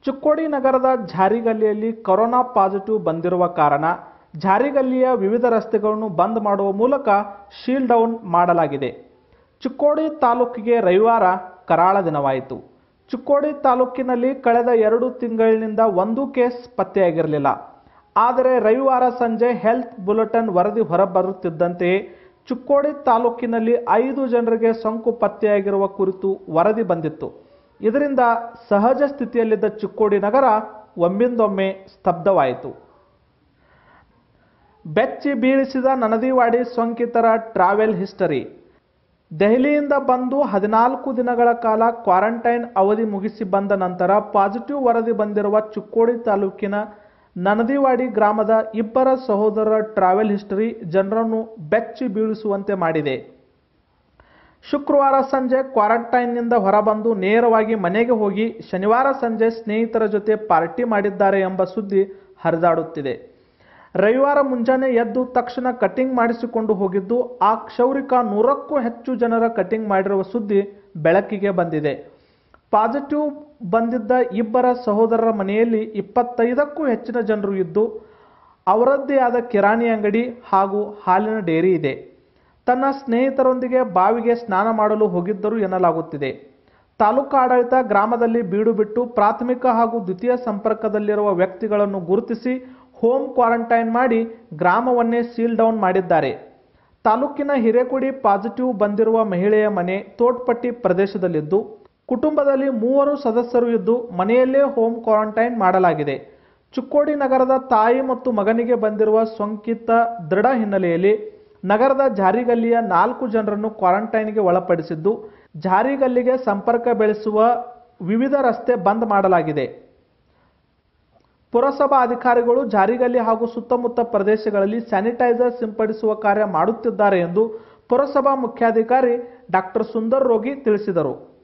ಚಿಕ್ಕೋಡಿ ನಗರದ ಝಾರಿಗಲ್ಲಿಯಲ್ಲಿ corona positive ಬಂದಿರುವ ಕಾರಣ ಝಾರಿಗಲ್ಲಿಯ ವಿವಿಧ ರಸ್ತೆಗಳನ್ನು ಬಂದ್ ಮಾಡುವ ಮೂಲಕ ಶೀಲ್ ಡೌನ್ ಮಾಡಲಾಗಿದೆ ಚಿಕ್ಕೋಡಿ ತಾಲೂಕಿಗೆ ರವಿವಾರ ಕರಾಳ ದಿನವಾಯಿತು ಚಿಕ್ಕೋಡಿ ತಾಲೂಕಿನಲ್ಲಿ ಕಳೆದ ಎರಡು ತಿಂಗಳಿನಿಂದ ಒಂದೂ ಕೇಸ್ ಪತ್ತೆಯಾಗಿರಲಿಲ್ಲ ಆದರೆ ರವಿವಾರ ಸಂಜೆ ಹೆಲ್ತ್ ಬುಲೆಟಿನ್ ವರದಿ ಹೊರಬರುತ್ತಿದ್ದಂತೆಯೇ ಚಿಕ್ಕೋಡಿ ತಾಲೂಕಿನಲ್ಲಿ ಐದು ಜನರಿಗೆ ಸೋಂಕು ಪತ್ತೆಯಾಗಿರುವ ಕುರಿತು ವರದಿ ಬಂದಿತ್ತು ಇದರಿಂದ ಸಹಜ ಸ್ಥಿತಿಯಲ್ಲಿದ್ದ ಚಿಕ್ಕೋಡಿ ನಗರ ಒಮ್ಮಿಂದೊಮ್ಮೆ ಸ್ತಬ್ಧವಾಯಿತು ಬೆಚ್ಚಿ ಬೀಳಿಸಿದ ನನದಿವಾಡಿ ಸೋಂಕಿತರ ಟ್ರಾವೆಲ್ ಹಿಸ್ಟರಿ ದೆಹಲಿಯಿಂದ ಬಂದು ಹದಿನಾಲ್ಕು ದಿನಗಳ ಕಾಲ ಕ್ವಾರಂಟೈನ್ ಅವಧಿ ಮುಗಿಸಿ ಬಂದ ನಂತರ ಪಾಸಿಟಿವ್ ವರದಿ ಬಂದಿರುವ ಚಿಕ್ಕೋಡಿ ತಾಲೂಕಿನ ನನದಿವಾಡಿ ಗ್ರಾಮದ ಇಬ್ಬರ ಸಹೋದರರ ಟ್ರಾವೆಲ್ ಹಿಸ್ಟರಿ ಜನರನ್ನು ಬೆಚ್ಚಿ ಬೀಳಿಸುವಂತೆ ಮಾಡಿದೆ ಶುಕ್ರವಾರ ಸಂಜೆ ಕ್ವಾರಂಟೈನ್ನಿಂದ ಹೊರಬಂದು ನೇರವಾಗಿ ಮನೆಗೆ ಹೋಗಿ ಶನಿವಾರ ಸಂಜೆ ಸ್ನೇಹಿತರ ಜೊತೆ ಪಾರ್ಟಿ ಮಾಡಿದ್ದಾರೆ ಎಂಬ ಸುದ್ದಿ ಹರಿದಾಡುತ್ತಿದೆ ರವಿವಾರ ಮುಂಜಾನೆ ಎದ್ದು ತಕ್ಷಣ ಕಟಿಂಗ್ ಮಾಡಿಸಿಕೊಂಡು ಹೋಗಿದ್ದು ಆ ಕ್ಷೌರಿಕ ನೂರಕ್ಕೂ ಹೆಚ್ಚು ಜನರ ಕಟಿಂಗ್ ಮಾಡಿರುವ ಸುದ್ದಿ ಬೆಳಕಿಗೆ ಬಂದಿದೆ ಪಾಸಿಟಿವ್ ಬಂದಿದ್ದ ಇಬ್ಬರ ಸಹೋದರರ ಮನೆಯಲ್ಲಿ ಇಪ್ಪತ್ತೈದಕ್ಕೂ ಹೆಚ್ಚಿನ ಜನರು ಇದ್ದು ಅವರದ್ದೇ ಆದ ಕಿರಾಣಿ ಅಂಗಡಿ ಹಾಗೂ ಹಾಲಿನ ಡೇರಿ ಇದೆ ತನ್ನ ಸ್ನೇಹಿತರೊಂದಿಗೆ ಬಾವಿಗೆ ಸ್ನಾನ ಮಾಡಲು ಹೋಗಿದ್ದರು ಎನ್ನಲಾಗುತ್ತಿದೆ ತಾಲೂಕು ಆಡಳಿತ ಗ್ರಾಮದಲ್ಲಿ ಬೀಡು ಬಿಟ್ಟು ಪ್ರಾಥಮಿಕ ಹಾಗೂ ದ್ವಿತೀಯ ಸಂಪರ್ಕದಲ್ಲಿರುವ ವ್ಯಕ್ತಿಗಳನ್ನು ಗುರುತಿಸಿ ಹೋಮ್ ಕ್ವಾರಂಟೈನ್ ಮಾಡಿ ಗ್ರಾಮವನ್ನೇ ಸೀಲ್ ಡೌನ್ ಮಾಡಿದ್ದಾರೆ ತಾಲೂಕಿನ ಹಿರೇಕೊಡಿ ಪಾಸಿಟಿವ್ ಬಂದಿರುವ ಮಹಿಳೆಯ ಮನೆ ತೋಟ್ಪಟ್ಟಿ ಪ್ರದೇಶದಲ್ಲಿದ್ದು ಕುಟುಂಬದಲ್ಲಿ ಮೂವರು ಸದಸ್ಯರು ಇದ್ದು ಮನೆಯಲ್ಲೇ ಹೋಮ್ ಕ್ವಾರಂಟೈನ್ ಮಾಡಲಾಗಿದೆ ಚಿಕ್ಕೋಡಿ ನಗರದ ತಾಯಿ ಮತ್ತು ಮಗನಿಗೆ ಬಂದಿರುವ ಸೋಂಕಿತ ದೃಢ ಹಿನ್ನೆಲೆಯಲ್ಲಿ ನಗರದ ಜಾರಿಗಲ್ಲಿಯ ನಾಲ್ಕು ಜನರನ್ನು ಕ್ವಾರಂಟೈನ್ಗೆ ಒಳಪಡಿಸಿದ್ದು ಜಾರಿಗಲ್ಲಿಗೆ ಸಂಪರ್ಕ ಬೆಳೆಸುವ ವಿವಿಧ ರಸ್ತೆ ಬಂದ್ ಮಾಡಲಾಗಿದೆ ಪುರಸಭಾ ಅಧಿಕಾರಿಗಳು ಜಾರಿಗಲ್ಲಿ ಹಾಗೂ ಸುತ್ತಮುತ್ತ ಪ್ರದೇಶಗಳಲ್ಲಿ ಸ್ಯಾನಿಟೈಸರ್ ಸಿಂಪಡಿಸುವ ಕಾರ್ಯ ಮಾಡುತ್ತಿದ್ದಾರೆ ಎಂದು ಪುರಸಭಾ ಮುಖ್ಯಾಧಿಕಾರಿ ಡಾಕ್ಟರ್ ಸುಂದರ್ ರೋಗಿ ತಿಳಿಸಿದರು